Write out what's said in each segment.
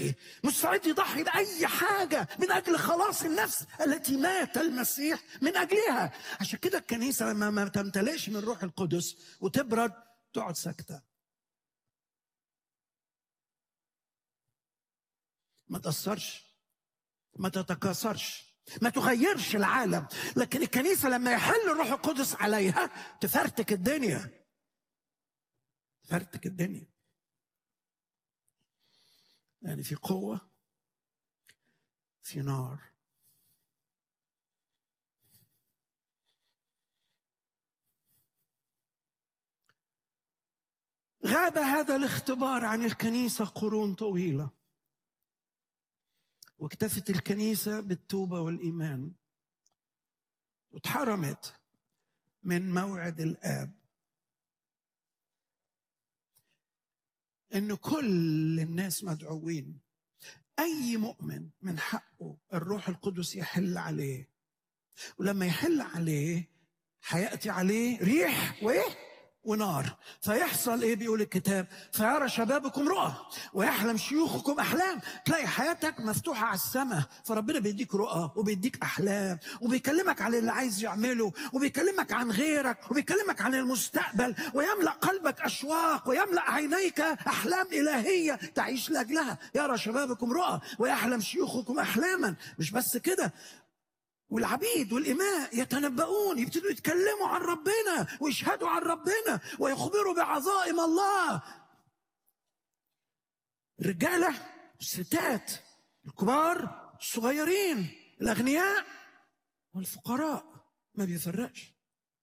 مستعد يضحي بأي حاجة من أجل خلاص النفس التي مات المسيح من أجلها عشان كده الكنيسة لما ما تمتلئش من روح القدس وتبرد تقعد ساكتة ما تأثرش ما تتكاثرش ما تغيرش العالم لكن الكنيسة لما يحل الروح القدس عليها تفرتك الدنيا تفرتك الدنيا يعني في قوة في نار غاب هذا الاختبار عن الكنيسة قرون طويلة واكتفت الكنيسة بالتوبة والإيمان واتحرمت من موعد الآب ان كل الناس مدعوين اي مؤمن من حقه الروح القدس يحل عليه ولما يحل عليه هياتي عليه ريح وايه ونار فيحصل ايه بيقول الكتاب فيرى شبابكم رؤى ويحلم شيوخكم احلام تلاقي حياتك مفتوحه على السماء فربنا بيديك رؤى وبيديك احلام وبيكلمك عن اللي عايز يعمله وبيكلمك عن غيرك وبيكلمك عن المستقبل ويملا قلبك اشواق ويملا عينيك احلام الهيه تعيش لاجلها يرى شبابكم رؤى ويحلم شيوخكم احلاما مش بس كده والعبيد والإماء يتنبؤون يبتدوا يتكلموا عن ربنا ويشهدوا عن ربنا ويخبروا بعظائم الله الرجالة الستات الكبار الصغيرين الأغنياء والفقراء ما بيفرقش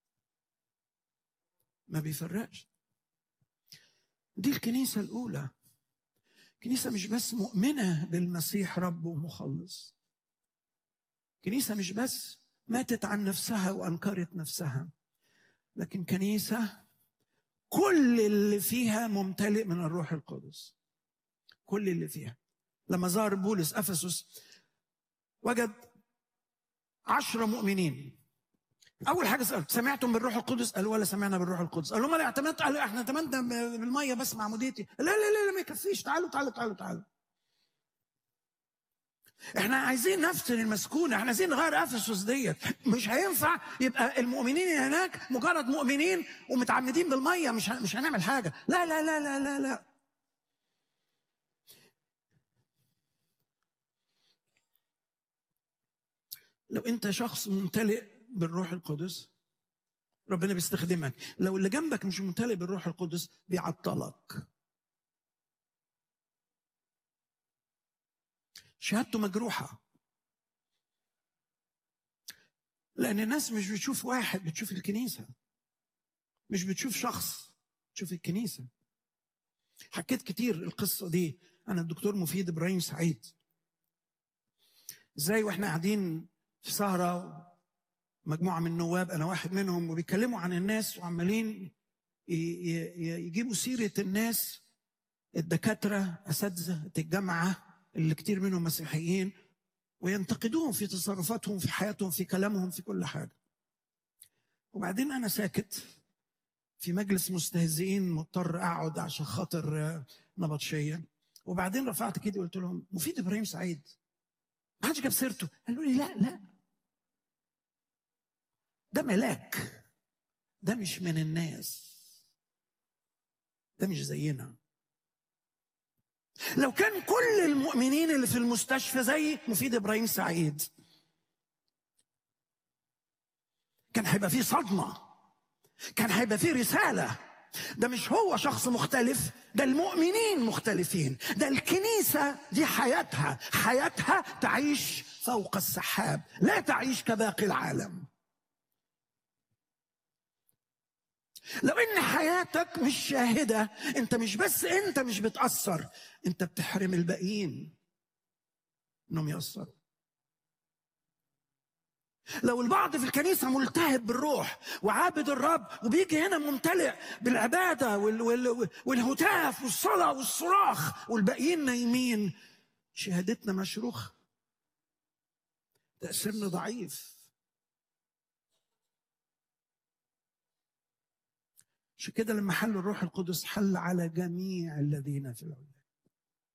ما بيفرقش دي الكنيسة الأولى كنيسة مش بس مؤمنة بالمسيح رب ومخلص كنيسة مش بس ماتت عن نفسها وأنكرت نفسها لكن كنيسة كل اللي فيها ممتلئ من الروح القدس كل اللي فيها لما ظهر بولس أفسس وجد عشرة مؤمنين أول حاجة سأل سمعتم بالروح القدس؟ قالوا ولا سمعنا بالروح القدس؟ قالوا ما اعتمدت قالوا احنا اعتمدنا بالمية بس مع مديتي لا لا لا, لا ما يكفيش تعالوا تعالوا تعالوا تعالوا احنا عايزين نفس المسكونه احنا عايزين نغير افسس ديت مش هينفع يبقى المؤمنين هناك مجرد مؤمنين ومتعمدين بالميه مش مش هنعمل حاجه لا لا لا لا لا لا لو انت شخص ممتلئ بالروح القدس ربنا بيستخدمك لو اللي جنبك مش ممتلئ بالروح القدس بيعطلك شهادته مجروحة لأن الناس مش بتشوف واحد بتشوف الكنيسة مش بتشوف شخص بتشوف الكنيسة حكيت كتير القصة دي أنا الدكتور مفيد إبراهيم سعيد ازاي واحنا قاعدين في سهرة مجموعة من النواب أنا واحد منهم وبيتكلموا عن الناس وعمالين يجيبوا سيرة الناس الدكاترة أساتذة الجامعة اللي كتير منهم مسيحيين وينتقدوهم في تصرفاتهم في حياتهم في كلامهم في كل حاجة وبعدين أنا ساكت في مجلس مستهزئين مضطر أقعد عشان خاطر نبطشية وبعدين رفعت كده وقلت لهم مفيد إبراهيم سعيد ما حدش جاب سيرته قالوا لي لا لا ده ملاك ده مش من الناس ده مش زينا لو كان كل المؤمنين اللي في المستشفى زي مفيد ابراهيم سعيد كان هيبقى فيه صدمه كان هيبقى فيه رساله ده مش هو شخص مختلف ده المؤمنين مختلفين ده الكنيسة دي حياتها حياتها تعيش فوق السحاب لا تعيش كباقي العالم لو ان حياتك مش شاهده انت مش بس انت مش بتاثر انت بتحرم الباقيين انهم ياثروا لو البعض في الكنيسة ملتهب بالروح وعابد الرب وبيجي هنا ممتلئ بالعبادة وال وال والهتاف والصلاة والصراخ والباقيين نايمين شهادتنا مشروخة تأثيرنا ضعيف عشان كده لما حل الروح القدس حل على جميع الذين في العلو